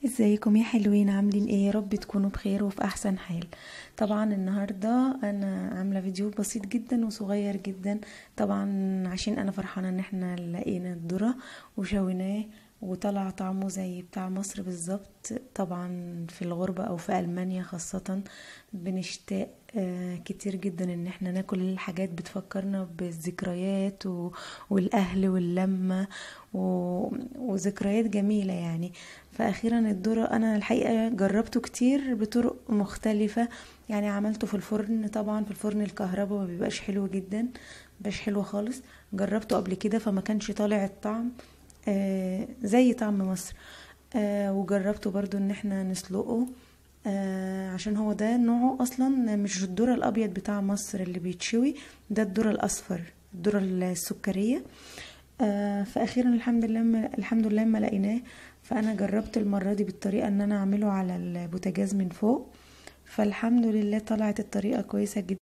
ازيكم يا حلوين عاملين ايه يا رب تكونوا بخير وفي احسن حال طبعا النهارده انا عامله فيديو بسيط جدا وصغير جدا طبعا عشان انا فرحانه ان احنا لقينا الذره وشويناه وطلع طعمه زي بتاع مصر بالظبط طبعا في الغربة او في المانيا خاصة بنشتاق آه، كتير جدا ان احنا ناكل الحاجات بتفكرنا بالذكريات و... والاهل واللمة و... وذكريات جميلة يعني فاخيرا الذرة انا الحقيقة جربته كتير بطرق مختلفة يعني عملته في الفرن طبعا في الفرن الكهرباء ما بيبقاش حلو جدا مبقاش حلو خالص جربته قبل كده فما كانش طالع الطعم آه زي طعم مصر آه وجربته برضو ان احنا نسلقه آه عشان هو ده نوعه اصلا مش الذرة الابيض بتاع مصر اللي بيتشوي ده الذرة الاصفر الذرة السكرية آه فاخيرا الحمد لله ما الحمد لله ما لقيناه فانا جربت المرة دي بالطريقة ان انا اعمله على البوتاجاز من فوق فالحمد لله طلعت الطريقة كويسة جدا